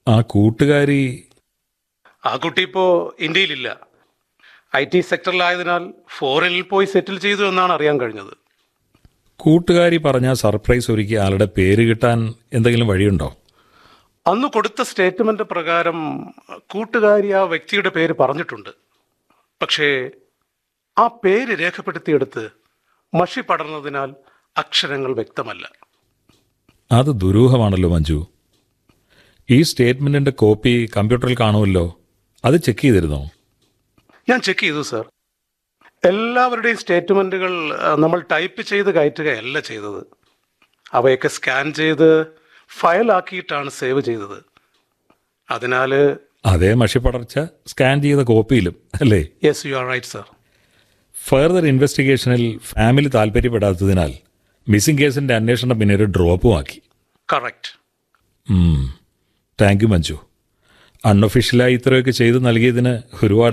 ആ കൂട്ടുകാരി ആ കുട്ടി ഇപ്പോൾ ഇന്ത്യയിലില്ല ഐ ടി സെക്ടറിലായതിനാൽ ഫോറിനിൽ പോയി സെറ്റിൽ ചെയ്തു എന്നാണ് അറിയാൻ കഴിഞ്ഞത് കൂട്ടുകാരി പറഞ്ഞ സർപ്രൈസ് ഒരുക്കിയ ആളുടെ പേര് കിട്ടാൻ എന്തെങ്കിലും വഴിയുണ്ടോ അന്ന് കൊടുത്ത സ്റ്റേറ്റ്മെന്റ് പ്രകാരം കൂട്ടുകാരി ആ വ്യക്തിയുടെ പേര് പറഞ്ഞിട്ടുണ്ട് പക്ഷേ ആ പേര് രേഖപ്പെടുത്തിയെടുത്ത് മഷി പടർന്നതിനാൽ അക്ഷരങ്ങൾ വ്യക്തമല്ല അത് ദുരൂഹമാണല്ലോ മഞ്ജു ഈ സ്റ്റേറ്റ്മെന്റിന്റെ കോപ്പി കമ്പ്യൂട്ടറിൽ കാണുമല്ലോ അത് ചെക്ക് ചെയ്തിരുന്നോ ഞാൻ ചെക്ക് ചെയ്തു സർ എല്ലാവരുടെയും സ്റ്റേറ്റ്മെന്റുകൾ ആ, നമ്മൾ ടൈപ്പ് ചെയ്ത് കയറ്റുകയല്ല ചെയ്തത് അവയൊക്കെ സ്കാൻ ചെയ്ത് ഫയലാക്കിയിട്ടാണ് സേവ് ചെയ്തത് അതിനാൽ അതേ മഷിപ്പടർച്ച സ്കാൻ ചെയ്ത കോപ്പിയിലും അല്ലേ yes you are right sir further ഇൻവെസ്റ്റിഗേഷനിൽ ഫാമിലി താല്പര്യപ്പെടാത്തതിനാൽ മിസ്സിംഗ് കേസിന്റെ അന്വേഷണം പിന്നെ ഒരു ഡ്രോപ്പും ആക്കി കറക്റ്റ് താങ്ക് യു മഞ്ജു അൺഒഫീഷ്യലായി ഇത്രയൊക്കെ ചെയ്തു നൽകിയതിന് ഒരുപാട്